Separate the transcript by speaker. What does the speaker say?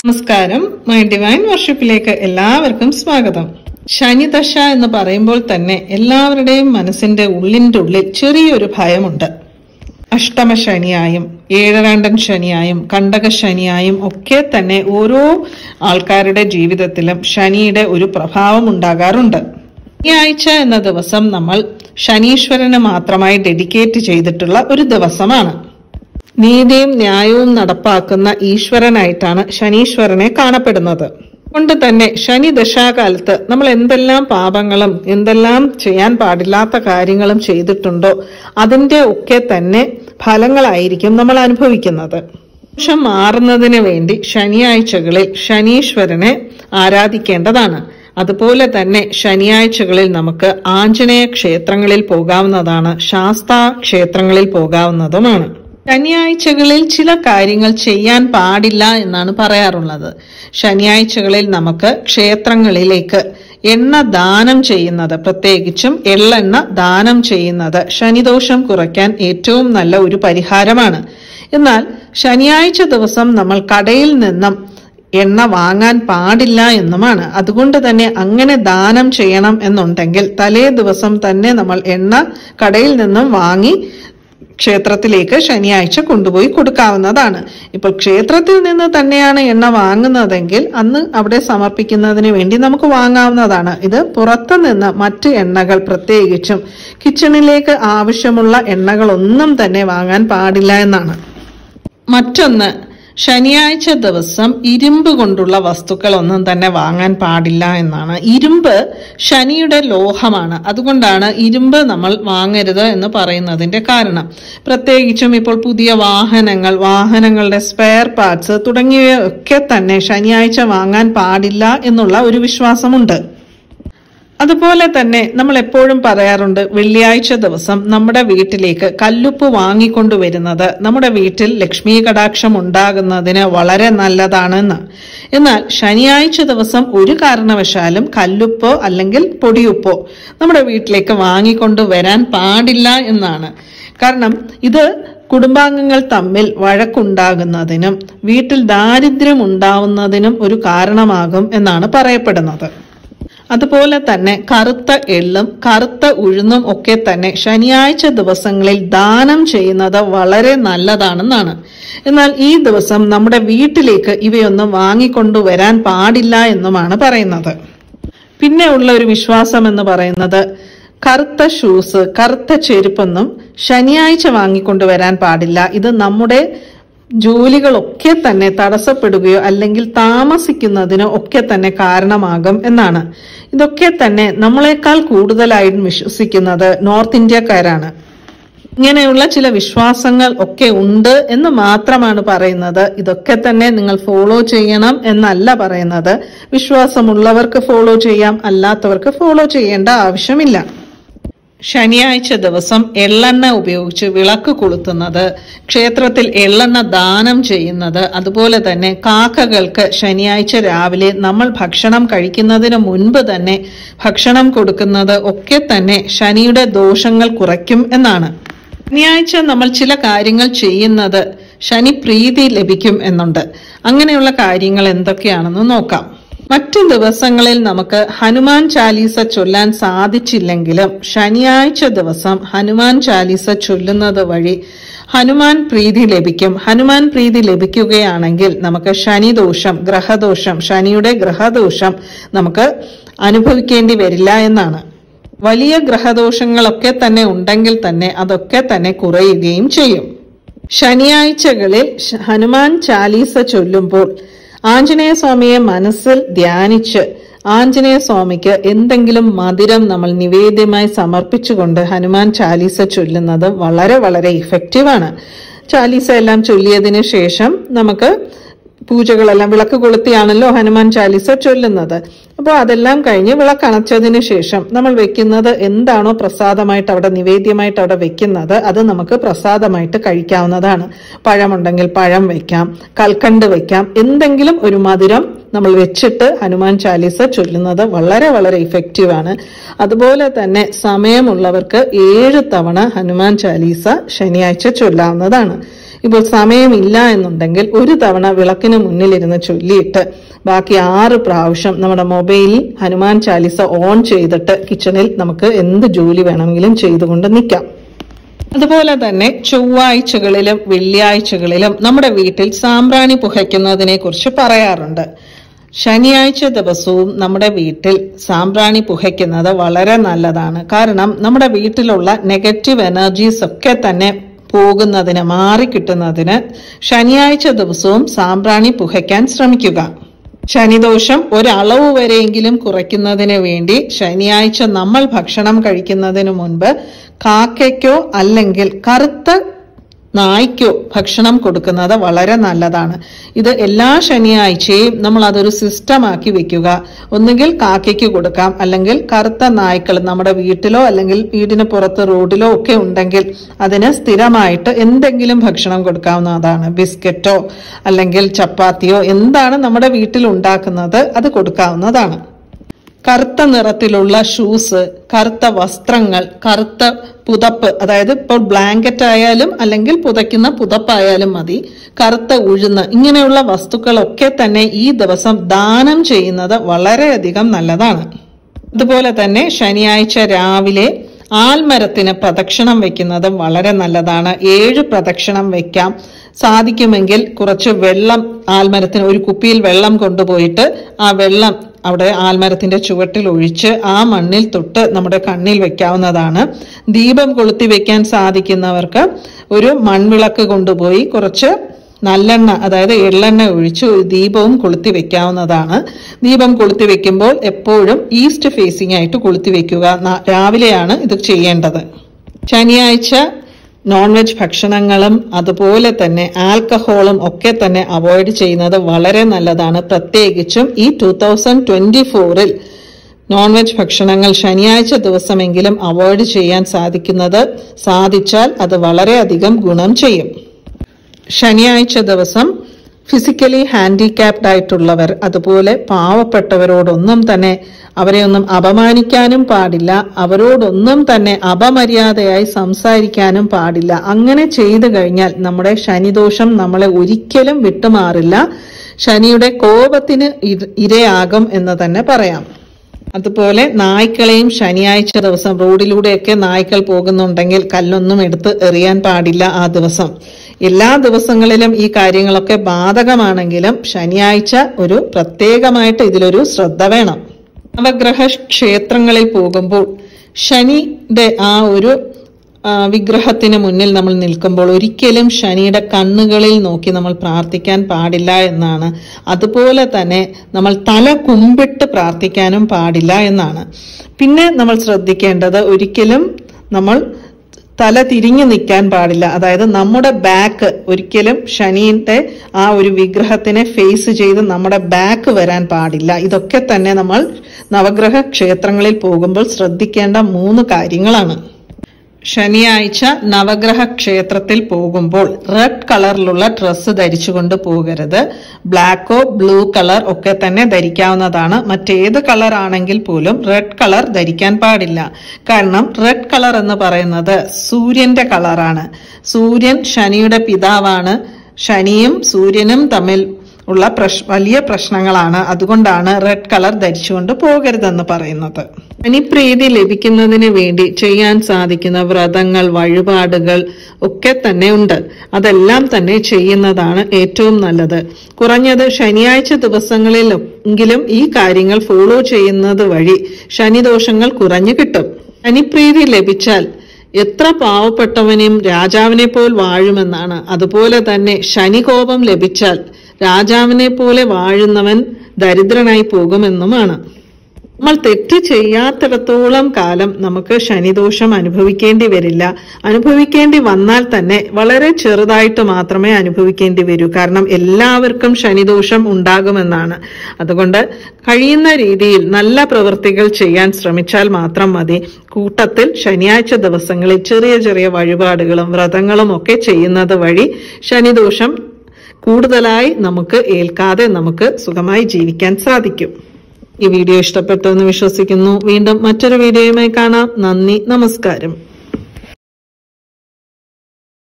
Speaker 1: നമസ്കാരം my divine വർഷിപ്പിലേക്ക് എല്ലാവർക്കും സ്വാഗതം ശനിദശ എന്ന് പറയുമ്പോൾ തന്നെ എല്ലാവരുടെയും മനസ്സിന്റെ ഉള്ളിന്റെ ഉള്ളിൽ ചെറിയൊരു ഭയമുണ്ട് അഷ്ടമ ശനിയായും ഏഴരാണ്ടൻ ശനിയായും കണ്ടക ശനിയായും ഒക്കെ തന്നെ ഓരോ ആൾക്കാരുടെ ജീവിതത്തിലും ശനിയുടെ ഒരു പ്രഭാവം ഉണ്ടാകാറുണ്ട് ശനിയാഴ്ച എന്ന ദിവസം നമ്മൾ ശനീശ്വരന് മാത്രമായി ഡെഡിക്കേറ്റ് ചെയ്തിട്ടുള്ള ഒരു ദിവസമാണ് നീതിയും ന്യായവും നടപ്പാക്കുന്ന ഈശ്വരനായിട്ടാണ് ശനീശ്വരനെ കാണപ്പെടുന്നത് കൊണ്ട് തന്നെ ശനി ദശാകാലത്ത് നമ്മൾ എന്തെല്ലാം പാപങ്ങളും എന്തെല്ലാം ചെയ്യാൻ പാടില്ലാത്ത കാര്യങ്ങളും ചെയ്തിട്ടുണ്ടോ അതിന്റെ ഒക്കെ തന്നെ ഫലങ്ങളായിരിക്കും നമ്മൾ അനുഭവിക്കുന്നത് ദോഷം മാറുന്നതിന് വേണ്ടി ശനിയാഴ്ചകളിൽ ശനീശ്വരനെ ആരാധിക്കേണ്ടതാണ് അതുപോലെ തന്നെ ശനിയാഴ്ചകളിൽ നമുക്ക് ആഞ്ജനേയ ക്ഷേത്രങ്ങളിൽ പോകാവുന്നതാണ് ശാസ്ത ക്ഷേത്രങ്ങളിൽ പോകാവുന്നതുമാണ് ശനിയാഴ്ചകളിൽ ചില കാര്യങ്ങൾ ചെയ്യാൻ പാടില്ല എന്നാണ് പറയാറുള്ളത് ശനിയാഴ്ചകളിൽ നമുക്ക് ക്ഷേത്രങ്ങളിലേക്ക് എണ്ണ ദാനം ചെയ്യുന്നത് പ്രത്യേകിച്ചും എള്ളെണ്ണ ദാനം ചെയ്യുന്നത് ശനിദോഷം കുറയ്ക്കാൻ ഏറ്റവും നല്ല ഒരു പരിഹാരമാണ് എന്നാൽ ശനിയാഴ്ച ദിവസം നമ്മൾ കടയിൽ നിന്നും എണ്ണ വാങ്ങാൻ പാടില്ല എന്നുമാണ് അതുകൊണ്ട് തന്നെ അങ്ങനെ ദാനം ചെയ്യണം എന്നുണ്ടെങ്കിൽ തലേ ദിവസം തന്നെ നമ്മൾ എണ്ണ കടയിൽ നിന്നും വാങ്ങി ക്ഷേത്രത്തിലേക്ക് ശനിയാഴ്ച കൊണ്ടുപോയി കൊടുക്കാവുന്നതാണ് ഇപ്പോൾ ക്ഷേത്രത്തിൽ നിന്ന് തന്നെയാണ് എണ്ണ വാങ്ങുന്നതെങ്കിൽ അന്ന് അവിടെ സമർപ്പിക്കുന്നതിന് വേണ്ടി നമുക്ക് വാങ്ങാവുന്നതാണ് ഇത് പുറത്തു നിന്ന് മറ്റ് എണ്ണകൾ പ്രത്യേകിച്ചും കിച്ചണിലേക്ക് ആവശ്യമുള്ള എണ്ണകളൊന്നും തന്നെ വാങ്ങാൻ പാടില്ല എന്നാണ് മറ്റൊന്ന് ശനിയാഴ്ച ദിവസം ഇരുമ്പ് കൊണ്ടുള്ള വസ്തുക്കളൊന്നും തന്നെ വാങ്ങാൻ പാടില്ല എന്നാണ് ഇരുമ്പ് ശനിയുടെ ലോഹമാണ് അതുകൊണ്ടാണ് ഇരുമ്പ് നമ്മൾ വാങ്ങരുത് എന്ന് പറയുന്നതിന്റെ കാരണം പ്രത്യേകിച്ചും ഇപ്പോൾ പുതിയ വാഹനങ്ങൾ വാഹനങ്ങളുടെ സ്പെയർ പാർട്സ് തുടങ്ങിയവയൊക്കെ തന്നെ ശനിയാഴ്ച വാങ്ങാൻ പാടില്ല എന്നുള്ള ഒരു വിശ്വാസമുണ്ട് അതുപോലെ തന്നെ നമ്മൾ എപ്പോഴും പറയാറുണ്ട് വെള്ളിയാഴ്ച ദിവസം നമ്മുടെ വീട്ടിലേക്ക് കല്ലുപ്പ് വാങ്ങിക്കൊണ്ടുവരുന്നത് നമ്മുടെ വീട്ടിൽ ലക്ഷ്മി കടാക്ഷം ഉണ്ടാകുന്നതിന് വളരെ നല്ലതാണെന്ന് എന്നാൽ ശനിയാഴ്ച ദിവസം ഒരു കാരണവശാലും കല്ലുപ്പോ അല്ലെങ്കിൽ പൊടിയുപ്പോ നമ്മുടെ വീട്ടിലേക്ക് വാങ്ങിക്കൊണ്ടുവരാൻ പാടില്ല എന്നാണ് കാരണം ഇത് കുടുംബാംഗങ്ങൾ തമ്മിൽ വഴക്കുണ്ടാകുന്നതിനും വീട്ടിൽ ദാരിദ്ര്യം ഉണ്ടാവുന്നതിനും ഒരു കാരണമാകും എന്നാണ് പറയപ്പെടുന്നത് അതുപോലെ തന്നെ കറുത്ത എള്ളും കറുത്ത ഉഴുന്നും ഒക്കെ തന്നെ ശനിയാഴ്ച ദിവസങ്ങളിൽ ദാനം ചെയ്യുന്നത് വളരെ നല്ലതാണെന്നാണ് എന്നാൽ ഈ ദിവസം നമ്മുടെ വീട്ടിലേക്ക് ഇവയൊന്നും വാങ്ങിക്കൊണ്ടുവരാൻ പാടില്ല എന്നുമാണ് പറയുന്നത് പിന്നെ ഉള്ള ഒരു വിശ്വാസം എന്ന് പറയുന്നത് കറുത്ത ഷൂസ് കറുത്ത ചെരുപ്പൊന്നും ശനിയാഴ്ച വാങ്ങിക്കൊണ്ടുവരാൻ പാടില്ല ഇത് നമ്മുടെ ജോലികളൊക്കെ തന്നെ തടസ്സപ്പെടുകയോ അല്ലെങ്കിൽ താമസിക്കുന്നതിനോ ഒക്കെ തന്നെ കാരണമാകും എന്നാണ് ഇതൊക്കെ തന്നെ നമ്മളെക്കാൾ കൂടുതലായിട്ടും വിശ്വസിക്കുന്നത് നോർത്ത് ഇന്ത്യക്കാരാണ് ഇങ്ങനെയുള്ള ചില വിശ്വാസങ്ങൾ ഒക്കെ ഉണ്ട് എന്ന് മാത്രമാണ് പറയുന്നത് ഇതൊക്കെ തന്നെ നിങ്ങൾ ഫോളോ ചെയ്യണം എന്നല്ല പറയുന്നത് വിശ്വാസമുള്ളവർക്ക് ഫോളോ ചെയ്യാം അല്ലാത്തവർക്ക് ഫോളോ ചെയ്യേണ്ട ആവശ്യമില്ല ശനിയാഴ്ച ദിവസം എള്ളെണ്ണ ഉപയോഗിച്ച് വിളക്ക് കൊളുത്തുന്നത് ക്ഷേത്രത്തിൽ എള്ളെണ്ണ ദാനം ചെയ്യുന്നത് അതുപോലെ തന്നെ കാക്കകൾക്ക് ശനിയാഴ്ച രാവിലെ നമ്മൾ ഭക്ഷണം കഴിക്കുന്നതിന് മുൻപ് തന്നെ ഭക്ഷണം കൊടുക്കുന്നത് ഒക്കെ തന്നെ ശനിയുടെ ദോഷങ്ങൾ കുറയ്ക്കും എന്നാണ് ശനിയാഴ്ച നമ്മൾ ചില കാര്യങ്ങൾ ചെയ്യുന്നത് ശനി പ്രീതി ലഭിക്കും എന്നുണ്ട് അങ്ങനെയുള്ള കാര്യങ്ങൾ എന്തൊക്കെയാണെന്ന് നോക്കാം മറ്റു ദിവസങ്ങളിൽ നമുക്ക് ഹനുമാൻ ചാലീസ ചൊല്ലാൻ സാധിച്ചില്ലെങ്കിലും ശനിയാഴ്ച ദിവസം ഹനുമാൻ ചാലീസ ചൊല്ലുന്നത് വഴി ഹനുമാൻ പ്രീതി ലഭിക്കും ഹനുമാൻ പ്രീതി ലഭിക്കുകയാണെങ്കിൽ നമുക്ക് ശനിദോഷം ഗ്രഹദോഷം ശനിയുടെ ഗ്രഹദോഷം നമുക്ക് അനുഭവിക്കേണ്ടി വരില്ല എന്നാണ് വലിയ ഗ്രഹദോഷങ്ങളൊക്കെ തന്നെ ഉണ്ടെങ്കിൽ തന്നെ അതൊക്കെ തന്നെ കുറയുകയും ചെയ്യും ശനിയാഴ്ചകളിൽ ഹനുമാൻ ചാലീസ ചൊല്ലുമ്പോൾ ആഞ്ജനേയ സ്വാമിയെ മനസ്സിൽ ധ്യാനിച്ച് ആഞ്ജനേയ സ്വാമിക്ക് എന്തെങ്കിലും മധുരം നമ്മൾ നിവേദ്യമായി സമർപ്പിച്ചുകൊണ്ട് ഹനുമാൻ ചാലീസ ചൊല്ലുന്നത് വളരെ വളരെ ഇഫക്റ്റീവാണ് ചാലീസ എല്ലാം ചൊല്ലിയതിനു ശേഷം നമുക്ക് പൂജകളെല്ലാം വിളക്ക് കൊളുത്തിയാണല്ലോ ഹനുമാൻ ചാലീസ ചൊല്ലുന്നത് അപ്പോൾ അതെല്ലാം കഴിഞ്ഞ് വിളക്കണച്ചതിന് ശേഷം നമ്മൾ വെക്കുന്നത് എന്താണോ പ്രസാദമായിട്ട് അവിടെ നിവേദ്യമായിട്ട് അവിടെ വെക്കുന്നത് അത് നമുക്ക് പ്രസാദമായിട്ട് കഴിക്കാവുന്നതാണ് പഴമുണ്ടെങ്കിൽ പഴം വെക്കാം കൽക്കണ്ട് വെക്കാം എന്തെങ്കിലും ഒരു മധുരം നമ്മൾ വെച്ചിട്ട് ഹനുമാൻ ചാലീസ ചൊല്ലുന്നത് വളരെ വളരെ ഇഫക്റ്റീവാണ് അതുപോലെ തന്നെ സമയമുള്ളവർക്ക് ഏഴ് തവണ ഹനുമാൻ ചാലീസ ശനിയാഴ്ച ചൊല്ലാവുന്നതാണ് ഇപ്പോൾ സമയമില്ല എന്നുണ്ടെങ്കിൽ ഒരു തവണ വിളക്കിന് മുന്നിലിരുന്ന് ചൊല്ലിയിട്ട് ബാക്കി ആറ് പ്രാവശ്യം നമ്മുടെ മൊബൈലിൽ ഹനുമാൻ ചാലിസ ഓൺ ചെയ്തിട്ട് കിച്ചണിൽ നമുക്ക് എന്ത് ജോലി വേണമെങ്കിലും ചെയ്തുകൊണ്ട് നിൽക്കാം അതുപോലെ തന്നെ ചൊവ്വാഴ്ചകളിലും വെള്ളിയാഴ്ചകളിലും നമ്മുടെ വീട്ടിൽ സാമ്പ്രാണി പുകയ്ക്കുന്നതിനെ കുറിച്ച് പറയാറുണ്ട് ശനിയാഴ്ച ദിവസവും നമ്മുടെ വീട്ടിൽ സാമ്പ്രാണി പുകയ്ക്കുന്നത് വളരെ നല്ലതാണ് കാരണം നമ്മുടെ വീട്ടിലുള്ള നെഗറ്റീവ് എനർജീസ് ഒക്കെ തന്നെ പോകുന്നതിന് മാറിക്കിട്ടുന്നതിന് ശനിയാഴ്ച ദിവസവും സാമ്പ്രാണി പുകയ്ക്കാൻ ശ്രമിക്കുക ശനിദോഷം ഒരളവ് വരെയെങ്കിലും കുറയ്ക്കുന്നതിന് വേണ്ടി ശനിയാഴ്ച നമ്മൾ ഭക്ഷണം കഴിക്കുന്നതിന് മുൻപ് കാക്കയ്ക്കോ അല്ലെങ്കിൽ കറുത്ത നായ്ക്കോ ഭക്ഷണം കൊടുക്കുന്നത് വളരെ നല്ലതാണ് ഇത് എല്ലാ ശനിയാഴ്ചയും നമ്മൾ അതൊരു സിസ്റ്റമാക്കി വെക്കുക ഒന്നുകിൽ കാക്കയ്ക്ക് കൊടുക്കാം അല്ലെങ്കിൽ കറുത്ത നായ്ക്കൾ നമ്മുടെ വീട്ടിലോ അല്ലെങ്കിൽ വീടിന് പുറത്ത് റോഡിലോ ഒക്കെ ഉണ്ടെങ്കിൽ അതിന് സ്ഥിരമായിട്ട് എന്തെങ്കിലും ഭക്ഷണം കൊടുക്കാവുന്നതാണ് ബിസ്ക്കറ്റോ അല്ലെങ്കിൽ ചപ്പാത്തിയോ എന്താണ് നമ്മുടെ വീട്ടിൽ ഉണ്ടാക്കുന്നത് അത് കൊടുക്കാവുന്നതാണ് കറുത്ത നിറത്തിലുള്ള ഷൂസ് കറുത്ത വസ്ത്രങ്ങൾ കറുത്ത പുതപ്പ് അതായത് ഇപ്പോൾ ബ്ലാങ്കറ്റ് ആയാലും അല്ലെങ്കിൽ പുതയ്ക്കുന്ന പുതപ്പായാലും മതി കറുത്ത ഉഴുന്ന് ഇങ്ങനെയുള്ള വസ്തുക്കളൊക്കെ തന്നെ ഈ ദിവസം ദാനം ചെയ്യുന്നത് വളരെയധികം നല്ലതാണ് അതുപോലെ തന്നെ ശനിയാഴ്ച രാവിലെ ആൽമരത്തിന് പ്രദക്ഷിണം വെക്കുന്നതും വളരെ നല്ലതാണ് ഏഴ് പ്രദക്ഷിണം വെക്കാം സാധിക്കുമെങ്കിൽ കുറച്ച് വെള്ളം ആൽമരത്തിന് ഒരു കുപ്പിയിൽ വെള്ളം കൊണ്ടുപോയിട്ട് ആ വെള്ളം അവിടെ ആൽമരത്തിന്റെ ചുവട്ടിൽ ഒഴിച്ച് ആ മണ്ണിൽ തൊട്ട് നമ്മുടെ കണ്ണിൽ വെക്കാവുന്നതാണ് ദീപം കൊളുത്തി വെക്കാൻ സാധിക്കുന്നവർക്ക് ഒരു മൺവിളക്ക് കൊണ്ടുപോയി കുറച്ച് നല്ലെണ്ണ അതായത് എള്ളെണ്ണ ഒഴിച്ച് ഒരു ദീപവും കൊളുത്തി വെക്കാവുന്നതാണ് ദീപം കൊളുത്തി വെക്കുമ്പോൾ എപ്പോഴും ഈസ്റ്റ് ഫേസിംഗ് ആയിട്ട് കൊളുത്തി വെക്കുക ന- രാവിലെയാണ് ഇത് ചെയ്യേണ്ടത് ശനിയാഴ്ച നോൺ വെജ് ഭക്ഷണങ്ങളും അതുപോലെ തന്നെ ആൽക്കഹോളും ഒക്കെ തന്നെ അവോയ്ഡ് ചെയ്യുന്നത് വളരെ നല്ലതാണ് പ്രത്യേകിച്ചും ഈ ടൂ തൗസൻഡ് ട്വന്റി ഫോറിൽ നോൺ വെജ് ഭക്ഷണങ്ങൾ ശനിയാഴ്ച ദിവസമെങ്കിലും അവോയ്ഡ് ചെയ്യാൻ സാധിക്കുന്നത് സാധിച്ചാൽ അത് വളരെയധികം ഗുണം ചെയ്യും ശനിയാഴ്ച ദിവസം ഫിസിക്കലി ഹാൻഡിക്യാപ്ഡ് ആയിട്ടുള്ളവർ അതുപോലെ പാവപ്പെട്ടവരോടൊന്നും തന്നെ അവരെ ഒന്നും അപമാനിക്കാനും പാടില്ല അവരോടൊന്നും തന്നെ അപമര്യാദയായി സംസാരിക്കാനും പാടില്ല അങ്ങനെ ചെയ്തു കഴിഞ്ഞാൽ നമ്മുടെ ശനിദോഷം നമ്മളെ ഒരിക്കലും വിട്ടുമാറില്ല ശനിയുടെ കോപത്തിന് ഇര- ഇരയാകും എന്ന് തന്നെ പറയാം അതുപോലെ നായ്ക്കളെയും ശനിയാഴ്ച ദിവസം റോഡിലൂടെയൊക്കെ നായ്ക്കൾ പോകുന്നുണ്ടെങ്കിൽ കല്ലൊന്നും എടുത്ത് എറിയാൻ പാടില്ല ആ ദിവസം എല്ലാ ദിവസങ്ങളിലും ഈ കാര്യങ്ങളൊക്കെ ബാധകമാണെങ്കിലും ശനിയാഴ്ച ഒരു പ്രത്യേകമായിട്ട് ഇതിലൊരു ശ്രദ്ധ വേണം നവഗ്രഹ ക്ഷേത്രങ്ങളിൽ പോകുമ്പോൾ ശനിയുടെ ആ ഒരു ആ, വിഗ്രഹത്തിന് മുന്നിൽ നമ്മൾ നിൽക്കുമ്പോൾ ഒരിക്കലും ശനിയുടെ കണ്ണുകളിൽ നോക്കി നമ്മൾ പ്രാർത്ഥിക്കാൻ പാടില്ല എന്നാണ് അതുപോലെ തന്നെ നമ്മൾ തല കുമ്പിട്ട് പ്രാർത്ഥിക്കാനും പാടില്ല എന്നാണ് പിന്നെ നമ്മൾ ശ്രദ്ധിക്കേണ്ടത് ഒരിക്കലും നമ്മൾ തല തിരിഞ്ഞു നിൽക്കാൻ പാടില്ല അതായത് നമ്മുടെ ബാക്ക് ഒരിക്കലും ശനിയുടെ ആ ഒരു വിഗ്രഹത്തിനെ ഫേസ് ചെയ്ത് നമ്മുടെ ബാക്ക് വരാൻ പാടില്ല ഇതൊക്കെ തന്നെ നമ്മൾ നവഗ്രഹ ക്ഷേത്രങ്ങളിൽ പോകുമ്പോൾ ശ്രദ്ധിക്കേണ്ട മൂന്ന് കാര്യങ്ങളാണ് ശനിയാഴ്ച നവഗ്രഹ ക്ഷേത്രത്തിൽ പോകുമ്പോൾ റെഡ് കളറിലുള്ള ഡ്രസ്സ് ധരിച്ചുകൊണ്ട് പോകരുത് ബ്ലാക്കോ ബ്ലൂ കളർ ഒക്കെ തന്നെ ധരിക്കാവുന്നതാണ് മറ്റേത് കളർ ആണെങ്കിൽ പോലും റെഡ് കളർ ധരിക്കാൻ പാടില്ല കാരണം റെഡ് കളർ എന്ന് പറയുന്നത് സൂര്യന്റെ കളറാണ് സൂര്യൻ ശനിയുടെ പിതാവാണ് ശനിയും സൂര്യനും തമ്മിൽ ഉള്ള പ്രശ് വലിയ പ്രശ്നങ്ങളാണ് അതുകൊണ്ടാണ് റെഡ് കളർ ധരിച്ചുകൊണ്ട് പോകരുതെന്ന് പറയുന്നത് ശനിപ്രീതി ലഭിക്കുന്നതിന് വേണ്ടി ചെയ്യാൻ സാധിക്കുന്ന വ്രതങ്ങൾ വഴിപാടുകൾ ഒക്കെ തന്നെ ഉണ്ട് അതെല്ലാം തന്നെ ചെയ്യുന്നതാണ് ഏറ്റവും നല്ലത് കുറഞ്ഞത് ശനിയാഴ്ച ദിവസങ്ങളിലെങ്കിലും ഈ കാര്യങ്ങൾ ഫോളോ ചെയ്യുന്നത് വഴി ശനിദോഷങ്ങൾ കുറഞ്ഞു കിട്ടും ശനിപ്രീതി ലഭിച്ചാൽ എത്ര പാവപ്പെട്ടവനെയും രാജാവിനെ പോൽ വാഴുമെന്നാണ് അതുപോലെ തന്നെ ശനികോപം ലഭിച്ചാൽ രാജാവിനെ പോലെ വാഴുന്നവൻ ദരിദ്രനായി പോകുമെന്നുമാണ് നമ്മൾ തെറ്റ് ചെയ്യാത്തിടത്തോളം കാലം നമുക്ക് ശനിദോഷം അനുഭവിക്കേണ്ടി വരില്ല അനുഭവിക്കേണ്ടി വന്നാൽ തന്നെ വളരെ ചെറുതായിട്ട് മാത്രമേ അനുഭവിക്കേണ്ടി വരൂ കാരണം എല്ലാവർക്കും ശനിദോഷം ഉണ്ടാകുമെന്നാണ് അതുകൊണ്ട് കഴിയുന്ന രീതിയിൽ നല്ല പ്രവൃത്തികൾ ചെയ്യാൻ ശ്രമിച്ചാൽ മാത്രം മതി കൂട്ടത്തിൽ ശനിയാഴ്ച ദിവസങ്ങളിൽ ചെറിയ ചെറിയ വഴിപാടുകളും വ്രതങ്ങളും ഒക്കെ ചെയ്യുന്നത് വഴി ശനിദോഷം കൂടുതലായി നമുക്ക് ഏൽക്കാതെ നമുക്ക് സുഖമായി ജീവിക്കാൻ സാധിക്കും ഈ വീഡിയോ ഇഷ്ടപ്പെട്ടു എന്ന് വിശ്വസിക്കുന്നു വീണ്ടും മറ്റൊരു വീഡിയോയുമായി കാണാം നന്ദി നമസ്കാരം